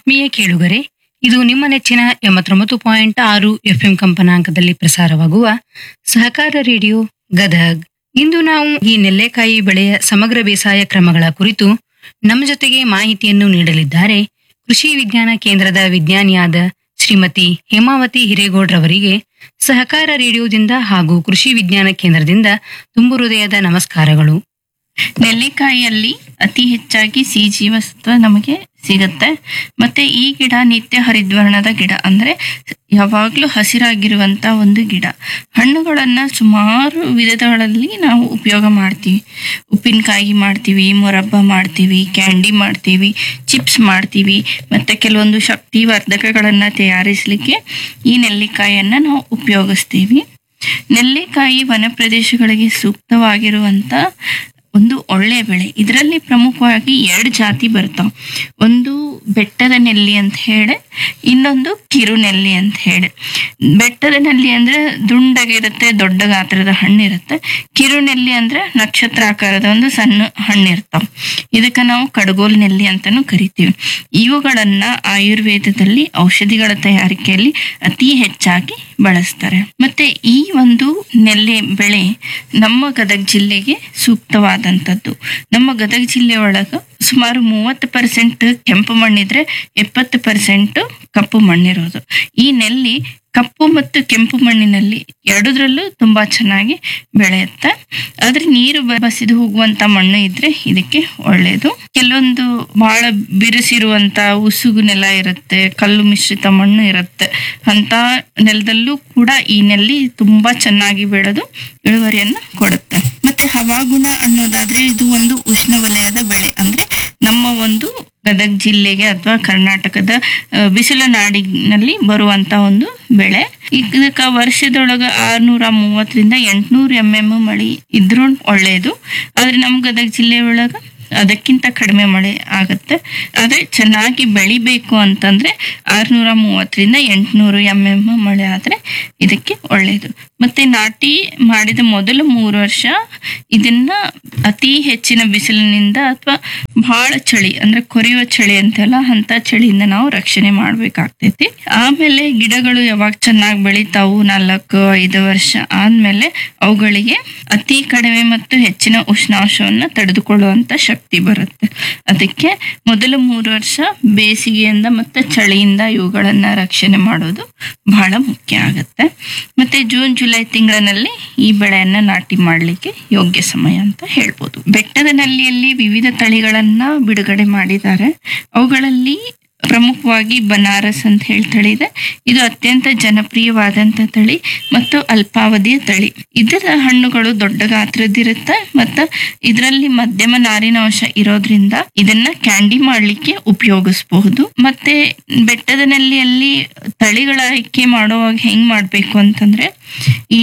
ಆತ್ಮೀಯ ಕೇಳುಗರೆ ಇದು ನಿಮ್ಮ ನೆಚ್ಚಿನ ಎಂಬತ್ತೊಂಬತ್ತು ಪಾಯಿಂಟ್ ಆರು ಎಫ್ಎಂ ಕಂಪನಾಂಕದಲ್ಲಿ ಪ್ರಸಾರವಾಗುವ ಸಹಕಾರ ರೇಡಿಯೋ ಗದಗ್ ಇಂದು ನಾವು ಈ ನೆಲ್ಲೆಕಾಯಿ ಬೆಳೆಯ ಸಮಗ್ರ ಬೇಸಾಯ ಕ್ರಮಗಳ ಕುರಿತು ನಮ್ಮ ಜೊತೆಗೆ ಮಾಹಿತಿಯನ್ನು ನೀಡಲಿದ್ದಾರೆ ಕೃಷಿ ವಿಜ್ಞಾನ ಕೇಂದ್ರದ ವಿಜ್ಞಾನಿಯಾದ ಶ್ರೀಮತಿ ಹೇಮಾವತಿ ಹಿರೇಗೌಡ್ರವರಿಗೆ ಸಹಕಾರ ರೇಡಿಯೋದಿಂದ ಹಾಗೂ ಕೃಷಿ ವಿಜ್ಞಾನ ಕೇಂದ್ರದಿಂದ ತುಂಬು ಹೃದಯದ ನಮಸ್ಕಾರಗಳು ನೆಲ್ಲಿಕಾಯಿಯಲ್ಲಿ ಅತಿ ಹೆಚ್ಚಾಗಿ ಸಿ ಜೀವಸತ್ವ ನಮಗೆ ಸಿಗುತ್ತೆ ಮತ್ತೆ ಈ ಗಿಡ ನಿತ್ಯ ಹರಿದ್ವರ್ಣದ ಗಿಡ ಅಂದ್ರೆ ಯಾವಾಗ್ಲೂ ಹಸಿರಾಗಿರುವಂತ ಒಂದು ಗಿಡ ಹಣ್ಣುಗಳನ್ನ ಸುಮಾರು ವಿಧಗಳಲ್ಲಿ ನಾವು ಉಪಯೋಗ ಮಾಡ್ತೀವಿ ಉಪ್ಪಿನಕಾಯಿ ಮಾಡ್ತೀವಿ ಮೊರಬ್ಬ ಮಾಡ್ತೀವಿ ಕ್ಯಾಂಡಿ ಮಾಡ್ತೀವಿ ಚಿಪ್ಸ್ ಮಾಡ್ತೀವಿ ಮತ್ತೆ ಕೆಲವೊಂದು ಶಕ್ತಿವರ್ಧಕಗಳನ್ನ ತಯಾರಿಸಲಿಕ್ಕೆ ಈ ನೆಲ್ಲಿಕಾಯಿಯನ್ನ ನಾವು ಉಪಯೋಗಿಸ್ತೀವಿ ನೆಲ್ಲಿಕಾಯಿ ವನ ಪ್ರದೇಶಗಳಿಗೆ ಸೂಕ್ತವಾಗಿರುವಂತ ಒಂದು ಒಳ್ಳೆಯ ಬೆಳೆ ಇದರಲ್ಲಿ ಪ್ರಮುಖವಾಗಿ ಎರಡು ಜಾತಿ ಬರ್ತಾವ ಒಂದು ಬೆಟ್ಟದ ನೆಲ್ಲಿ ಅಂತ ಹೇಳಿ ಇನ್ನೊಂದು ಕಿರು ನೆಲ್ಲಿ ಅಂತ ಹೇಳಿ ಬೆಟ್ಟದ ನೆಲ್ಲಿ ಅಂದ್ರೆ ದುಂಡಗಿರುತ್ತೆ ದೊಡ್ಡ ಗಾತ್ರದ ಹಣ್ಣಿರುತ್ತೆ ಕಿರು ನೆಲ್ಲಿ ಅಂದ್ರೆ ನಕ್ಷತ್ರಾಕಾರದ ಒಂದು ಸಣ್ಣ ಹಣ್ಣಿರ್ತಾವ ಇದಕ್ಕೆ ನಾವು ಕಡಗೋಲ್ ನೆಲ್ಲಿ ಅಂತಾನು ಕರಿತೀವಿ ಇವುಗಳನ್ನ ಆಯುರ್ವೇದದಲ್ಲಿ ಔಷಧಿಗಳ ತಯಾರಿಕೆಯಲ್ಲಿ ಅತಿ ಹೆಚ್ಚಾಗಿ ಬಳಸ್ತಾರೆ ಮತ್ತೆ ಈ ಒಂದು ನೆಲ್ಲಿ ಬೆಳೆ ನಮ್ಮ ಗದಗ ಜಿಲ್ಲೆಗೆ ಸೂಕ್ತವಾದಂಥದ್ದು ನಮ್ಮ ಗದಗ ಜಿಲ್ಲೆ ಒಳಗ ಸುಮಾರು ಮೂವತ್ತು ಪರ್ಸೆಂಟ್ ಕೆಂಪು ಮಣ್ಣಿದ್ರೆ ಎಪ್ಪತ್ತು ಪರ್ಸೆಂಟ್ ಕಪ್ಪು ಮಣ್ಣಿರೋದು ಈ ನೆಲ್ಲಿ ಕಪ್ಪು ಮತ್ತು ಕೆಂಪು ಮಣ್ಣಿನಲ್ಲಿ ಎರಡದ್ರಲ್ಲೂ ತುಂಬಾ ಚೆನ್ನಾಗಿ ಬೆಳೆಯುತ್ತೆ ಆದ್ರೆ ನೀರು ಬ- ಬಸಿದು ಹೋಗುವಂತ ಮಣ್ಣು ಇದ್ರೆ ಇದಕ್ಕೆ ಒಳ್ಳೆಯದು ಕೆಲವೊಂದು ಬಹಳ ಬಿರುಸಿರುವಂತ ಉಸುಗು ನೆಲ ಇರುತ್ತೆ ಕಲ್ಲು ಮಿಶ್ರಿತ ಮಣ್ಣು ಇರುತ್ತೆ ಅಂತ ನೆಲದಲ್ಲೂ ಕೂಡ ಈ ನೆಲ್ಲಿ ತುಂಬಾ ಚೆನ್ನಾಗಿ ಬೆಳೆದು ಇಳುವರಿಯನ್ನ ಕೊಡುತ್ತೆ ಮತ್ತೆ ಹವಾಗುಣ ಅನ್ನೋದಾದ್ರೆ ಇದು ಒಂದು ಉಷ್ಣವಲಯದ ಬೆಳೆ ಅಂದ್ರೆ ನಮ್ಮ ಒಂದು ಗದಗ ಜಿಲ್ಲೆಗೆ ಅಥವಾ ಕರ್ನಾಟಕದ ಆ, ಬಿಸಿಲು ನಾಡಿನಲ್ಲಿ ಬರುವಂತ ಒಂದು ಬೆಳೆ ಇದಕ್ಕ ವರ್ಷದೊಳಗ ಆರ್ನೂರ ಮೂವತ್ತರಿಂದ ಎಂಟ್ನೂರ ಎಂ ಎಂ ಮಳಿ ಇದ್ರೂ ಒಳ್ಳೆಯದು ಆದ್ರೆ ನಮ್ಮ ಗದಗ ಜಿಲ್ಲೆ ಒಳಗ ಅದಕ್ಕಿಂತ ಕಡಿಮೆ ಮಳೆ ಆಗುತ್ತೆ ಆದ್ರೆ ಚೆನ್ನಾಗಿ ಬೆಳಿಬೇಕು ಅಂತಂದ್ರೆ ಆರ್ನೂರ ಮೂವತ್ತರಿಂದ ಎಂಟ್ನೂರು ಎಂ ಎಂ ಮಳೆ ಆದ್ರೆ ಇದಕ್ಕೆ ಒಳ್ಳೆಯದು ಮತ್ತೆ ನಾಟಿ ಮಾಡಿದ ಮೊದಲ ಮೂರು ವರ್ಷ ಇದನ್ನ ಅತಿ ಹೆಚ್ಚಿನ ಬಿಸಿಲಿನಿಂದ ಅಥವಾ ಬಹಳ ಚಳಿ ಅಂದ್ರೆ ಕೊರೆಯುವ ಚಳಿ ಅಂತೆಲ್ಲ ಅಂತ ಚಳಿಯಿಂದ ನಾವು ರಕ್ಷಣೆ ಮಾಡ್ಬೇಕಾಗ್ತೈತಿ ಆಮೇಲೆ ಗಿಡಗಳು ಯಾವಾಗ ಚೆನ್ನಾಗಿ ಬೆಳಿತಾವು ನಾಲ್ಕು ಐದು ವರ್ಷ ಆದ್ಮೇಲೆ ಅವುಗಳಿಗೆ ಅತಿ ಕಡಿಮೆ ಮತ್ತು ಹೆಚ್ಚಿನ ಉಷ್ಣಾಂಶವನ್ನ ತಡೆದುಕೊಳ್ಳುವಂತ ಶಕ್ತಿ ಬರುತ್ತೆ ಅದಕ್ಕೆ ಮೊದಲ ಮೂರು ವರ್ಷ ಬೇಸಿಗೆಯಿಂದ ಮತ್ತೆ ಚಳಿಯಿಂದ ಇವುಗಳನ್ನ ರಕ್ಷಣೆ ಮಾಡೋದು ಬಹಳ ಮುಖ್ಯ ಆಗುತ್ತೆ ಮತ್ತೆ ಜೂನ್ ಜುಲೈ ತಿಂಗಳಿನಲ್ಲಿ ಈ ಬೆಳೆಯನ್ನ ನಾಟಿ ಮಾಡಲಿಕ್ಕೆ ಯೋಗ್ಯ ಸಮಯ ಅಂತ ಹೇಳ್ಬೋದು ಬೆಟ್ಟದ ನಲ್ಲಿಯಲ್ಲಿ ವಿವಿಧ ತಳಿಗಳನ್ನ ಬಿಡುಗಡೆ ಮಾಡಿದ್ದಾರೆ ಅವುಗಳಲ್ಲಿ ಪ್ರಮುಖವಾಗಿ ಬನಾರಸ್ ಅಂತ ಹೇಳಿ ತಳಿ ಇದೆ ಇದು ಅತ್ಯಂತ ಜನಪ್ರಿಯವಾದಂತ ತಳಿ ಮತ್ತು ಅಲ್ಪಾವಧಿಯ ತಳಿ ಇದರ ಹಣ್ಣುಗಳು ದೊಡ್ಡ ಗಾತ್ರದಿರುತ್ತೆ ಮತ್ತು ಇದರಲ್ಲಿ ಮಧ್ಯಮ ನಾರಿನಾಂಶ ಇರೋದ್ರಿಂದ ಇದನ್ನ ಕ್ಯಾಂಡಿ ಮಾಡ್ಲಿಕ್ಕೆ ಉಪಯೋಗಿಸಬಹುದು ಮತ್ತೆ ಬೆಟ್ಟದ ನೆಲ್ಲಿಯಲ್ಲಿ ತಳಿಗಳ ಆಯ್ಕೆ ಮಾಡುವಾಗ ಹೆಂಗ್ ಮಾಡ್ಬೇಕು ಅಂತಂದ್ರೆ ಈ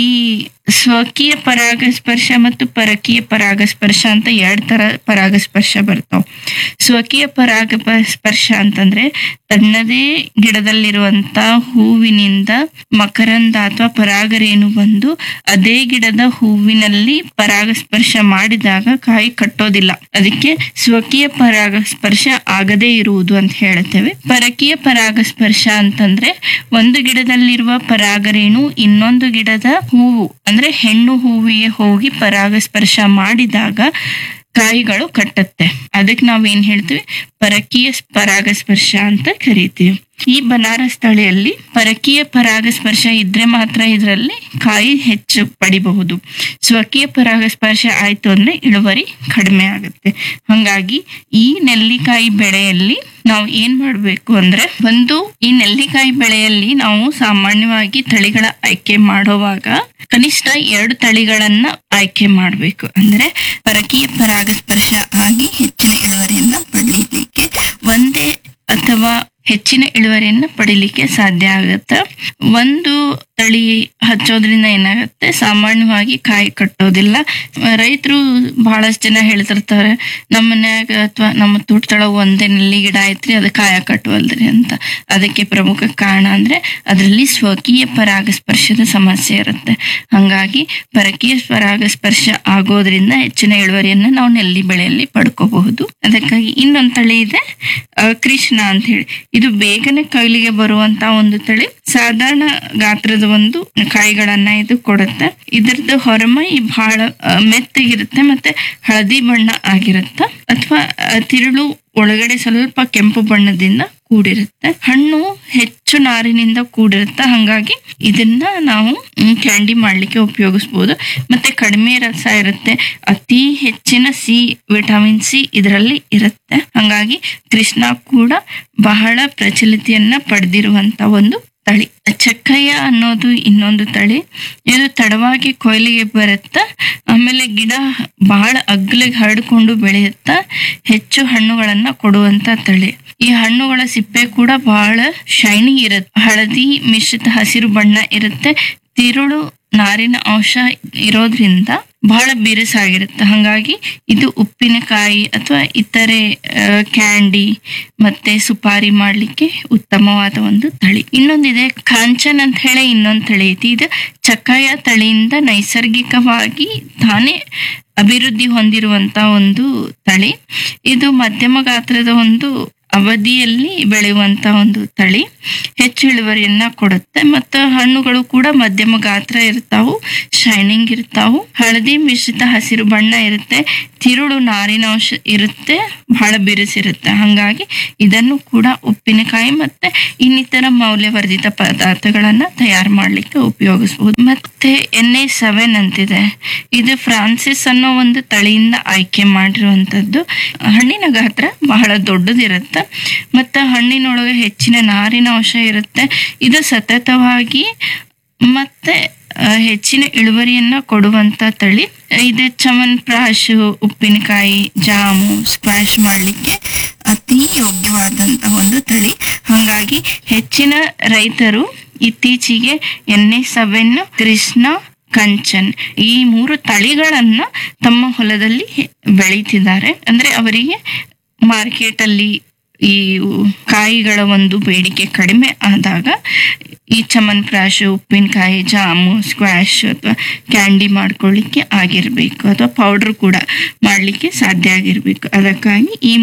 ಸ್ವಕೀಯ ಪರಾಗಸ್ಪರ್ಶ ಮತ್ತು ಪರಕೀಯ ಪರಾಗಸ್ಪರ್ಶ ಅಂತ ಎರಡ್ ತರ ಪರಾಗಸ್ಪರ್ಶ ಬರ್ತಾವ ಸ್ವಕೀಯ ಪರಾಗ ಸ್ಪರ್ಶ ಅಂತಂದ್ರೆ ತನ್ನದೇ ಗಿಡದಲ್ಲಿರುವಂತ ಹೂವಿನಿಂದ ಮಕರಂದ ಅಥವಾ ಪರಾಗರೇಣು ಬಂದು ಅದೇ ಗಿಡದ ಹೂವಿನಲ್ಲಿ ಪರಾಗಸ್ಪರ್ಶ ಮಾಡಿದಾಗ ಕಾಯಿ ಕಟ್ಟೋದಿಲ್ಲ ಅದಕ್ಕೆ ಸ್ವಕೀಯ ಪರಾಗಸ್ಪರ್ಶ ಆಗದೇ ಇರುವುದು ಅಂತ ಹೇಳುತ್ತೇವೆ ಪರಕೀಯ ಪರಾಗಸ್ಪರ್ಶ ಅಂತಂದ್ರೆ ಒಂದು ಗಿಡದಲ್ಲಿರುವ ಪರಾಗರೇಣು ಇನ್ನೊಂದು ಗಿಡದ ಹೂವು ಅಂದ್ರೆ ಹೆಣ್ಣು ಹೂವಿಗೆ ಹೋಗಿ ಪರಾಗಸ್ಪರ್ಶ ಮಾಡಿದಾಗ ಕಾಯಿಗಳು ಕಟ್ಟತ್ತೆ ಅದಕ್ಕೆ ನಾವೇನ್ ಹೇಳ್ತೀವಿ ಪರಕೀಯ ಪರಾಗಸ್ಪರ್ಶ ಅಂತ ಕರಿತೀವಿ ಈ ಬನಾರಸ್ ತಳಿಯಲ್ಲಿ ಪರಕೀಯ ಪರಾಗಸ್ಪರ್ಶ ಇದ್ರೆ ಮಾತ್ರ ಇದರಲ್ಲಿ ಕಾಯಿ ಹೆಚ್ಚು ಪಡಿಬಹುದು ಸ್ವಕೀಯ ಪರಾಗಸ್ಪರ್ಶ ಆಯ್ತು ಅಂದ್ರೆ ಇಳುವರಿ ಕಡಿಮೆ ಆಗುತ್ತೆ ಹಂಗಾಗಿ ಈ ನೆಲ್ಲಿಕಾಯಿ ಬೆಳೆಯಲ್ಲಿ ನಾವು ಏನ್ ಮಾಡ್ಬೇಕು ಅಂದ್ರೆ ಒಂದು ಈ ನೆಲ್ಲಿಕಾಯಿ ಬೆಳೆಯಲ್ಲಿ ನಾವು ಸಾಮಾನ್ಯವಾಗಿ ತಳಿಗಳ ಆಯ್ಕೆ ಮಾಡುವಾಗ ಕನಿಷ್ಠ ಎರಡು ತಳಿಗಳನ್ನ ಆಯ್ಕೆ ಮಾಡಬೇಕು ಅಂದ್ರೆ ಪರಕೀಯ ಪರಾಗಸ್ಪರ್ಶ ಆಗಿ ಹೆಚ್ಚಿನ ಇಳುವರಿಯನ್ನ ಪಡೀಲಿಕ್ಕೆ ಒಂದೇ ಅಥವಾ ಹೆಚ್ಚಿನ ಇಳುವರಿಯನ್ನ ಪಡಿಲಿಕ್ಕೆ ಸಾಧ್ಯ ಆಗುತ್ತೆ ಒಂದು ತಳಿ ಹಚ್ಚೋದ್ರಿಂದ ಏನಾಗುತ್ತೆ ಸಾಮಾನ್ಯವಾಗಿ ಕಾಯಿ ಕಟ್ಟೋದಿಲ್ಲ ರೈತರು ಬಹಳಷ್ಟು ಜನ ಹೇಳ್ತಿರ್ತಾರೆ ನಮ್ಮ ಮನ್ಯಾಗ ಅಥವಾ ನಮ್ಮ ತೋಟದೊಳಗ ಒಂದೇ ನೆಲ್ಲಿ ಗಿಡ ಐತ್ರಿ ಅದು ಕಾಯ ಕಟ್ಟುವಲ್ದ್ರಿ ಅಂತ ಅದಕ್ಕೆ ಪ್ರಮುಖ ಕಾರಣ ಅಂದ್ರೆ ಅದರಲ್ಲಿ ಸ್ವಕೀಯ ಪರಾಗಸ್ಪರ್ಶದ ಸಮಸ್ಯೆ ಇರುತ್ತೆ ಹಂಗಾಗಿ ಪರಕೀಯ ಪರಾಗಸ್ಪರ್ಶ ಆಗೋದ್ರಿಂದ ಹೆಚ್ಚಿನ ಇಳುವರಿಯನ್ನ ನಾವು ನೆಲ್ಲಿ ಬೆಳೆಯಲ್ಲಿ ಪಡ್ಕೋಬಹುದು ಅದಕ್ಕಾಗಿ ಇನ್ನೊಂದು ತಳಿ ಇದೆ ಆ, ಕೃಷ್ಣ ಅಂತ ಹೇಳಿ ಇದು ಬೇಗನೆ ಕೈಲಿಗೆ ಬರುವಂತ ಒಂದು ತಳಿ ಸಾಧಾರಣ ಗಾತ್ರದ ಒಂದು ಕಾಯಿಗಳನ್ನ ಇದು ಕೊಡುತ್ತೆ ಇದರದ್ದು ಹೊರಮೈ ಬಹಳ ಆ, ಮೆತ್ತಗಿರುತ್ತೆ ಮತ್ತೆ ಹಳದಿ ಬಣ್ಣ ಆಗಿರುತ್ತೆ ಅಥವಾ ತಿರುಳು ಒಳಗಡೆ ಸ್ವಲ್ಪ ಕೆಂಪು ಬಣ್ಣದಿಂದ ಕೂಡಿರುತ್ತೆ ಹಣ್ಣು ಹೆಚ್ಚು ನಾರಿನಿಂದ ಕೂಡಿರುತ್ತೆ ಹಂಗಾಗಿ ಇದನ್ನ ನಾವು ಮ್, ಕ್ಯಾಂಡಿ ಮಾಡ್ಲಿಕ್ಕೆ ಉಪಯೋಗಿಸ್ಬೋದು ಮತ್ತೆ ಕಡಿಮೆ ರಸ ಇರುತ್ತೆ ಅತಿ ಹೆಚ್ಚಿನ ಸಿ ವಿಟಮಿನ್ ಸಿ ಇದರಲ್ಲಿ ಇರುತ್ತೆ ಹಂಗಾಗಿ ಕೃಷ್ಣ ಕೂಡ ಬಹಳ ಪ್ರಚಲಿತಿಯನ್ನ ಪಡೆದಿರುವಂತ ಒಂದು ತಳಿ ಚಕ್ಕಯ್ಯ ಅನ್ನೋದು ಇನ್ನೊಂದು ತಳಿ ಇದು ತಡವಾಗಿ ಕೊಯ್ಲಿಗೆ ಬರುತ್ತಾ ಆಮೇಲೆ ಗಿಡ ಬಹಳ ಅಗ್ಲಿಗೆ ಹರಡ್ಕೊಂಡು ಬೆಳೆಯುತ್ತಾ ಹೆಚ್ಚು ಹಣ್ಣುಗಳನ್ನ ಕೊಡುವಂತ ತಳಿ ಈ ಹಣ್ಣುಗಳ ಸಿಪ್ಪೆ ಕೂಡ ಬಹಳ ಶೈನಿ ಇರುತ್ತೆ ಹಳದಿ ಮಿಶ್ರಿತ ಹಸಿರು ಬಣ್ಣ ಇರುತ್ತೆ ತಿರುಳು ನಾರಿನ ಅಂಶ ಇರೋದ್ರಿಂದ ಬಹಳ ಬಿರುಸಾಗಿರುತ್ತೆ ಹಾಗಾಗಿ ಇದು ಉಪ್ಪಿನಕಾಯಿ ಅಥವಾ ಇತರೆ ಆ, ಕ್ಯಾಂಡಿ ಮತ್ತೆ ಸುಪಾರಿ ಮಾಡ್ಲಿಕ್ಕೆ ಉತ್ತಮವಾದ ಒಂದು ತಳಿ ಇನ್ನೊಂದಿದೆ ಕಾಂಚನ್ ಅಂತ ಹೇಳಿ ಇನ್ನೊಂದು ತಳಿ ಐತಿ ಇದು ಚಕ್ಕಾಯ ತಳಿಯಿಂದ ನೈಸರ್ಗಿಕವಾಗಿ ತಾನೇ ಅಭಿವೃದ್ಧಿ ಹೊಂದಿರುವಂತ ಒಂದು ತಳಿ ಇದು ಮಧ್ಯಮ ಗಾತ್ರದ ಒಂದು ಅವಧಿಯಲ್ಲಿ ಬೆಳೆಯುವಂತ ಒಂದು ತಳಿ ಹೆಚ್ಚು ಇಳುವರಿಯನ್ನ ಕೊಡುತ್ತೆ ಮತ್ತು ಹಣ್ಣುಗಳು ಕೂಡ ಮಧ್ಯಮ ಗಾತ್ರ ಇರ್ತಾವು ಶೈನಿಂಗ್ ಇರ್ತಾವು ಹಳದಿ ಮಿಶ್ರಿತ ಹಸಿರು ಬಣ್ಣ ಇರುತ್ತೆ ತಿರುಳು ನಾರಿನಾಂಶ ಇರುತ್ತೆ ಬಹಳ ಬಿರುಸಿರುತ್ತೆ ಹಾಗಾಗಿ ಇದನ್ನು ಕೂಡ ಉಪ್ಪಿನಕಾಯಿ ಮತ್ತೆ ಇನ್ನಿತರ ಮೌಲ್ಯವರ್ಧಿತ ಪದಾರ್ಥಗಳನ್ನ ತಯಾರು ಮಾಡ್ಲಿಕ್ಕೆ ಉಪಯೋಗಿಸಬಹುದು ಮತ್ತೆ ಎನ್ ಎ ಸೆವೆನ್ ಅಂತಿದೆ ಇದು ಫ್ರಾನ್ಸಿಸ್ ಅನ್ನೋ ಒಂದು ತಳಿಯಿಂದ ಆಯ್ಕೆ ಮಾಡಿರುವಂತದ್ದು ಹಣ್ಣಿನ ಗಾತ್ರ ಬಹಳ ದೊಡ್ಡದಿರುತ್ತೆ ಮತ್ತೆ ಹಣ್ಣಿನೊಳಗೆ ಹೆಚ್ಚಿನ ನಾರಿನ ಅಂಶ ಇರುತ್ತೆ ಇದು ಸತತವಾಗಿ ಮತ್ತೆ ಆ, ಹೆಚ್ಚಿನ ಇಳುವರಿಯನ್ನ ಕೊಡುವಂತ ತಳಿ ಇದು ಚಮನ್ಪ್ರಾಶು ಉಪ್ಪಿನಕಾಯಿ ಜಾಮು ಸ್ಕ್ವಾಶ್ ಮಾಡ್ಲಿಕ್ಕೆ ಅತಿ ಯೋಗ್ಯವಾದಂತ ಒಂದು ತಳಿ ಹಾಗಾಗಿ ಹೆಚ್ಚಿನ ರೈತರು ಇತ್ತೀಚೆಗೆ ಎಣ್ಣೆ ಸವೆನ್ ಕೃಷ್ಣ ಕಂಚನ್ ಈ ಮೂರು ತಳಿಗಳನ್ನ ತಮ್ಮ ಹೊಲದಲ್ಲಿ ಬೆಳೀತಿದ್ದಾರೆ ಅಂದ್ರೆ ಅವರಿಗೆ ಮಾರ್ಕೆಟ್ ಅಲ್ಲಿ ಈ ಕಾಯಿಗಳ ಒಂದು ಬೇಡಿಕೆ ಕಡಿಮೆ ಆದಾಗ ಈ ಚಮನ್ಪ್ರಾಶ್ ಉಪ್ಪಿನಕಾಯಿ ಜಾಮು ಸ್ಕ್ವಾಶ್ ಅಥವಾ ಕ್ಯಾಂಡಿ ಮಾಡ್ಕೊಳ್ಳಿಕ್ಕೆ ಆಗಿರ್ಬೇಕು ಅಥವಾ ಪೌಡರ್ ಕೂಡ ಮಾಡ್ಲಿಕ್ಕೆ ಸಾಧ್ಯ ಆಗಿರ್ಬೇಕು ಅದಕ್ಕಾಗಿ ಈ